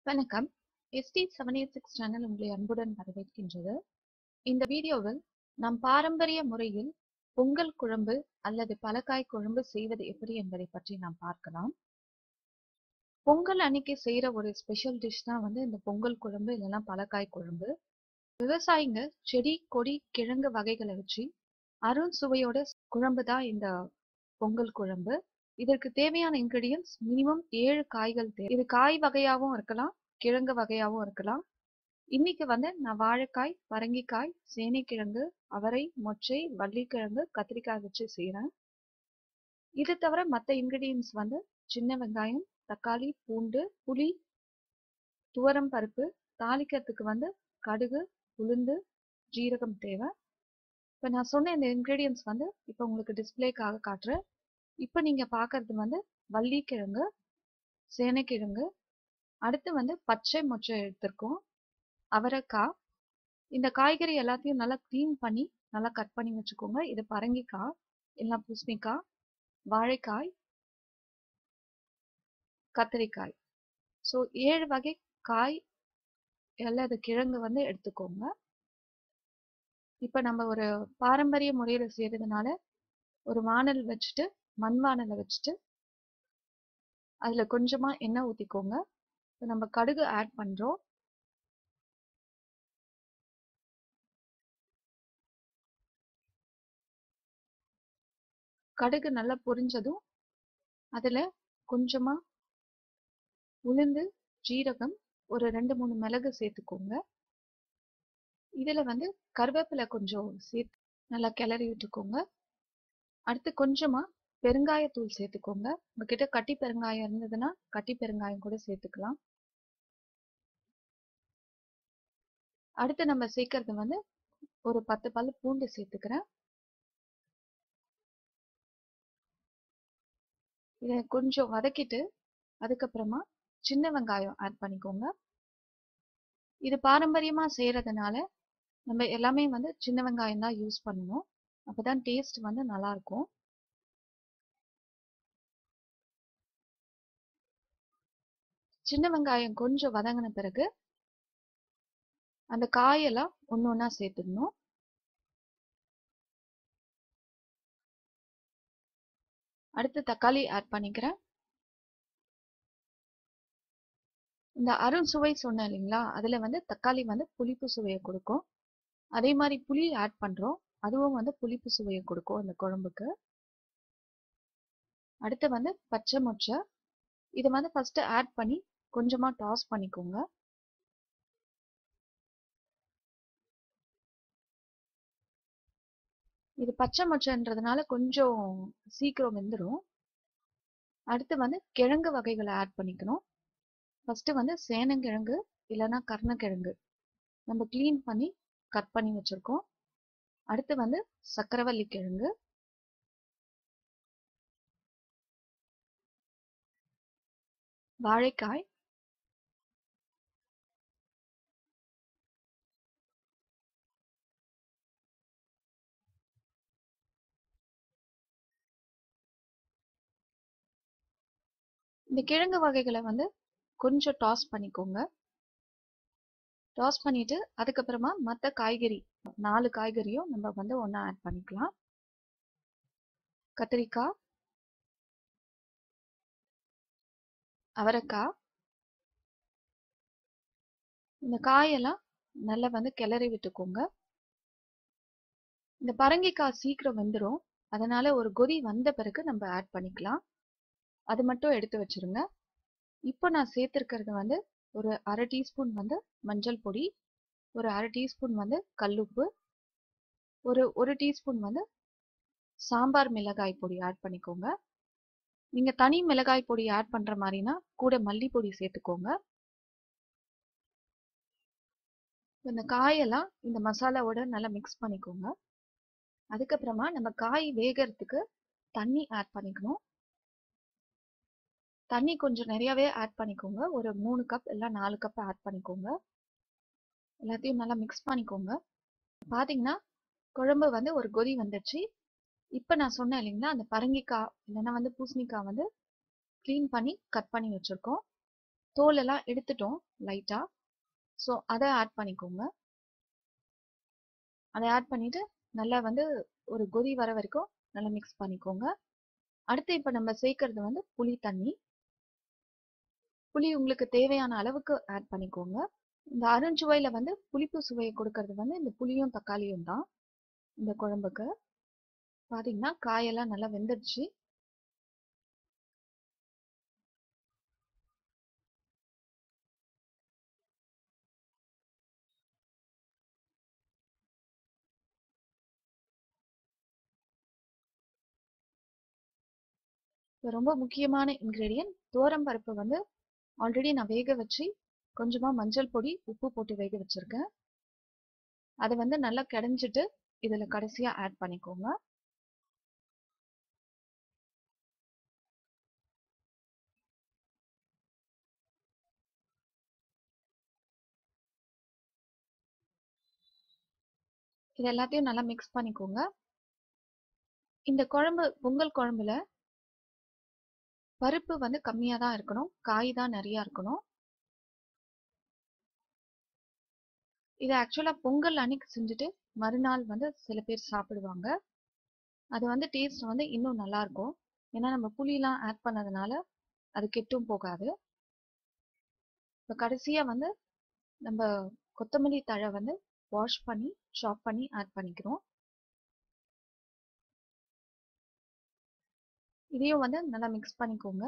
வணக்கம் ST seven eight six channel உங்களை அன்புடன் வரவேற்கின்றது இந்த வீடியோவில் நாம் பாரம்பரிய முறையில் பொங்கல் குழம்பு அல்லது பலக்காய் குழம்பு செய்வது எப்படி என்பதை பற்றி நாம் பார்க்கலாம் பொங்கல் அன்னைக்கு செய்யற ஒரு ஸ்பெஷல் டிஷ் தான் வந்து இந்த பொங்கல் குழம்பு இல்லைன்னா பலக்காய் குழம்பு விவசாயிங்க செடி கொடி கிழங்கு வகைகளை வச்சு அருண் சுவையோட குழம்பு தான் இந்த பொங்கல் குழம்பு இதற்கு தேவையான இன்கிரீடியன்ஸ் மினிமம் ஏழு காய்கள் தேவை இது காய் வகையாகவும் இருக்கலாம் கிழங்கு வகையாகவும் இருக்கலாம் இன்னைக்கு வந்து நான் வாழைக்காய் பரங்கிக்காய் சேனைக்கிழங்கு அவரை மொச்சை வள்ளிக்கிழங்கு கத்திரிக்காய் வச்சு செய்கிறேன் இது தவிர மற்ற இன்கிரீடியன்ஸ் வந்து சின்ன வெங்காயம் தக்காளி பூண்டு புளி துவரம் பருப்பு தாளிக்கிறதுக்கு வந்து கடுகு உளுந்து ஜீரகம் தேவை இப்போ நான் சொன்ன இந்த இன்கிரீடியன்ஸ் வந்து இப்போ உங்களுக்கு டிஸ்பிளேக்காக காட்டுறேன் இப்போ நீங்க பார்க்கறது வந்து வள்ளிக்கிழங்கு சேனைக்கிழங்கு அடுத்து வந்து பச்சை மொச்சை எடுத்திருக்கோம் அவரைக்காய் இந்த காய்கறி எல்லாத்தையும் நல்லா க்ளீன் பண்ணி நல்லா கட் பண்ணி வச்சுக்கோங்க இது பரங்கிக்காய் இல்லை பூசணிக்காய் வாழைக்காய் கத்திரிக்காய் ஸோ ஏழு வகை காய் அல்லது கிழங்கு வந்து எடுத்துக்கோங்க இப்போ நம்ம ஒரு பாரம்பரிய முறையில் செய்யறதுனால ஒரு வானல் வச்சுட்டு மண் வானலை வச்சுட்டு அதில் கொஞ்சமா எண்ணெய் ஊற்றிக்கோங்க இப்போ நம்ம கடுகு ஆட் பண்ணுறோம் கடுகு நல்லா பொரிஞ்சதும் அதில் கொஞ்சமா உளுந்து ஜீரகம் ஒரு ரெண்டு மூணு மிளகு சேர்த்துக்கோங்க இதில் வந்து கருவேப்பிலை கொஞ்சம் சேர்த்து நல்லா கிளறி விட்டுக்கோங்க அடுத்து கொஞ்சமா பெருங்காயத்தூள் சேர்த்துக்கோங்க உங்ககிட்ட கட்டி பெருங்காயம் இருந்ததுன்னா கட்டி பெருங்காயம் கூட சேர்த்துக்கலாம் அடுத்து நம்ம சேர்க்கறது வந்து ஒரு பத்து பல்லு பூண்டு சேர்த்துக்கிறேன் இதை கொஞ்சம் வதக்கிட்டு அதுக்கப்புறமா சின்ன வெங்காயம் ஆட் பண்ணிக்கோங்க இது பாரம்பரியமா செய்யறதுனால நம்ம எல்லாமே வந்து சின்ன வெங்காயம் தான் யூஸ் பண்ணணும் அப்பதான் டேஸ்ட் வந்து நல்லா இருக்கும் சின்ன வெங்காயம் கொஞ்சம் வதங்கின பிறகு அந்த காயெல்லாம் ஒன்று ஒன்றா சேர்த்துடணும் அடுத்து தக்காளி ஆட் பண்ணிக்கிறேன் இந்த அருண் சுவை சொன்னேன் இல்லைங்களா அதில் வந்து தக்காளி வந்து புளிப்பு சுவையை கொடுக்கும் அதே மாதிரி புளி ஆட் பண்ணுறோம் அதுவும் வந்து புளிப்பு சுவையை கொடுக்கும் இந்த குழம்புக்கு அடுத்து வந்து பச்சை மொச்சை இதை வந்து ஃபர்ஸ்ட் ஆட் பண்ணி கொஞ்சமா டாஸ் பண்ணிக்கோங்க இது பச்சை மொச்சைன்றதுனால கொஞ்சம் சீக்கிரம் வெந்துடும் அடுத்து வந்து கிழங்கு வகைகளை ஆட் பண்ணிக்கணும் ஃபர்ஸ்ட் வந்து சேனங்கிழங்கு இல்லைன்னா கருணக்கிழங்கு நம்ம க்ளீன் பண்ணி கட் பண்ணி வச்சிருக்கோம் அடுத்து வந்து சக்கரவள்ளி கிழங்கு வாழைக்காய் இந்த கிழங்கு வகைகளை வந்து கொஞ்சம் டாஸ் பண்ணிக்கோங்க டாஸ் பண்ணிட்டு அதுக்கப்புறமா மற்ற காய்கறி நாலு காய்கறியும் நம்ம வந்து ஒன்றா ஆட் பண்ணிக்கலாம் கத்திரிக்காய் அவரைக்காய் இந்த காயெல்லாம் நல்லா வந்து கிளறி விட்டுக்கோங்க இந்த பரங்கிக்காய் சீக்கிரம் வெந்துடும் அதனால ஒரு கொதி வந்த பிறகு நம்ம ஆட் பண்ணிக்கலாம் அது மட்டும் எடுத்து வச்சிருங்க இப்போ நான் சேர்த்துருக்கிறது வந்து ஒரு அரை டீஸ்பூன் வந்து மஞ்சள் பொடி ஒரு அரை டீஸ்பூன் வந்து கல்லுப்பு ஒரு ஒரு டீஸ்பூன் வந்து சாம்பார் மிளகாய் பொடி ஆட் பண்ணிக்கோங்க நீங்க தனி மிளகாய் பொடி ஆட் பண்ற மாதிரினா கூட மல்லிப்பொடி சேர்த்துக்கோங்க இந்த காயெல்லாம் இந்த மசாலாவோட நல்லா மிக்ஸ் பண்ணிக்கோங்க அதுக்கப்புறமா நம்ம காய் வேகிறதுக்கு தண்ணி ஆட் பண்ணிக்கணும் தண்ணி கொஞ்சம் நிறையவே ஆட் பண்ணிக்கோங்க ஒரு மூணு கப் இல்லை நாலு கப் ஆட் பண்ணிக்கோங்க எல்லாத்தையும் நல்லா மிக்ஸ் பண்ணிக்கோங்க பார்த்தீங்கன்னா குழம்பு வந்து ஒரு கொதி வந்துடுச்சு இப்போ நான் சொன்னேன் இல்லைங்களா அந்த பரங்கிக்காய் இல்லைன்னா வந்து பூசணிக்காய் வந்து க்ளீன் பண்ணி கட் பண்ணி வச்சுருக்கோம் தோல் எல்லாம் எடுத்துட்டோம் லைட்டா ஸோ அதை ஆட் பண்ணிக்கோங்க அதை ஆட் பண்ணிட்டு நல்லா வந்து ஒரு கொதி வர வரைக்கும் நல்லா மிக்ஸ் பண்ணிக்கோங்க அடுத்து இப்போ நம்ம சேர்க்கறது வந்து புளி தண்ணி புளி உங்களுக்கு தேவையான அளவுக்கு ஆட் பண்ணிக்கோங்க இந்த அருஞ்சுவையில வந்து புளிப்பு சுவையை கொடுக்கறது வந்து இந்த புளியும் தக்காளியும் தான் இந்த குழம்புக்கு பாத்தீங்கன்னா காயெல்லாம் நல்லா வெந்துடுச்சு இப்போ ரொம்ப முக்கியமான இன்க்ரீடியன்ட் துவரம் பருப்பு வந்து ஆல்ரெடி நான் வேக வச்சு கொஞ்சமா மஞ்சள் பொடி உப்பு போட்டு வேக வச்சிருக்கேன் அதை வந்து நல்லா கிடைஞ்சிட்டு இதுல கடைசியா ஆட் பண்ணிக்கோங்க இது எல்லாத்தையும் நல்லா மிக்ஸ் பண்ணிக்கோங்க இந்த குழம்பு பொங்கல் குழம்புல பருப்பு வந்து கம்மியா தான் இருக்கணும் காய் தான் நிறைய இருக்கணும் இது ஆக்சுவலா பொங்கல் அன்னைக்கு செஞ்சுட்டு மறுநாள் வந்து சில பேர் சாப்பிடுவாங்க அது வந்து டேஸ்ட் வந்து இன்னும் நல்லா இருக்கும் ஏன்னா நம்ம புளிலாம் ஆட் பண்ணதுனால அது கெட்டும் போகாது இப்போ கடைசியா வந்து நம்ம கொத்தமல்லி தழை வந்து வாஷ் பண்ணி சாப் பண்ணி ஆட் பண்ணிக்கிறோம் இதையும் வந்து நல்லா மிக்ஸ் பண்ணிக்கோங்க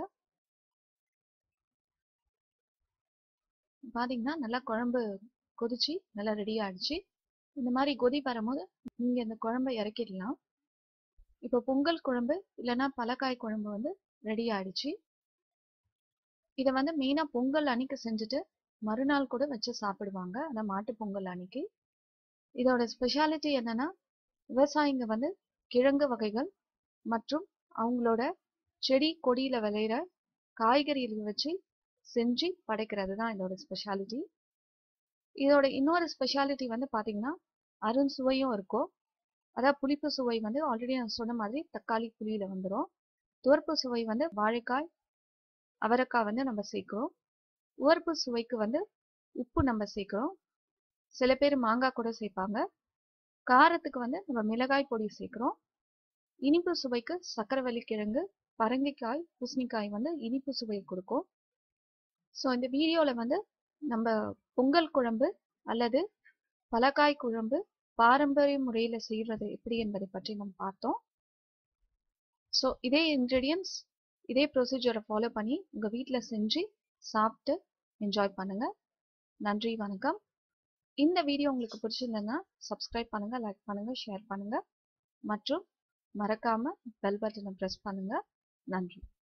பாத்தீங்கன்னா நல்லா குழம்பு கொதிச்சு நல்லா ரெடி ஆயிடுச்சு இந்த மாதிரி கொதி வரும்போது நீங்க இந்த குழம்பை இறக்கிடலாம் இப்போ பொங்கல் குழம்பு இல்லைன்னா பலக்காய் குழம்பு வந்து ரெடி ஆயிடுச்சு இதை வந்து மெயினா பொங்கல் அன்னைக்கு செஞ்சுட்டு மறுநாள் கூட வச்சு சாப்பிடுவாங்க அதான் மாட்டு பொங்கல் அன்னைக்கு இதோட ஸ்பெஷாலிட்டி என்னன்னா விவசாயிங்க வந்து கிழங்கு வகைகள் மற்றும் அவங்களோட செடி கொடியில விளையிற காய்கறிகளை வச்சு செஞ்சு படைக்கிறது தான் இதோட ஸ்பெஷாலிட்டி இதோட இன்னொரு ஸ்பெஷாலிட்டி வந்து பாத்தீங்கன்னா அருண் சுவையும் இருக்கும் அதாவது புளிப்பு சுவை வந்து ஆல்ரெடி நான் சொன்ன மாதிரி தக்காளி புளியில வந்துடும் துவர்ப்பு சுவை வந்து வாழைக்காய் அவரைக்காய் வந்து நம்ம சேர்க்கிறோம் உவர்ப்பு சுவைக்கு வந்து உப்பு நம்ம சேர்க்கிறோம் சில பேர் மாங்காய் கூட சேர்ப்பாங்க காரத்துக்கு வந்து நம்ம மிளகாய் பொடி சேர்க்கிறோம் இனிப்பு சுவைக்கு சக்கரவள்ளி கிழங்கு பரங்கிக்காய் பூசணிக்காய் வந்து இனிப்பு சுவை கொடுக்கும் ஸோ இந்த வீடியோவில் வந்து நம்ம பொங்கல் குழம்பு அல்லது பலக்காய் குழம்பு பாரம்பரிய முறையில் செய்வது எப்படி என்பதை பற்றி நம்ம பார்த்தோம் ஸோ இதே இன்க்ரீடியன்ஸ் இதே ப்ரொசீஜரை ஃபாலோ பண்ணி உங்கள் வீட்டில் செஞ்சு சாப்பிட்டு என்ஜாய் பண்ணுங்க நன்றி வணக்கம் இந்த வீடியோ உங்களுக்கு பிடிச்சிருந்ததுன்னா சப்ஸ்கிரைப் பண்ணுங்க லைக் பண்ணுங்க ஷேர் பண்ணுங்க மற்றும் மறக்காம பெல் பட்டனை ப்ரெஸ் பண்ணுங்க நன்றி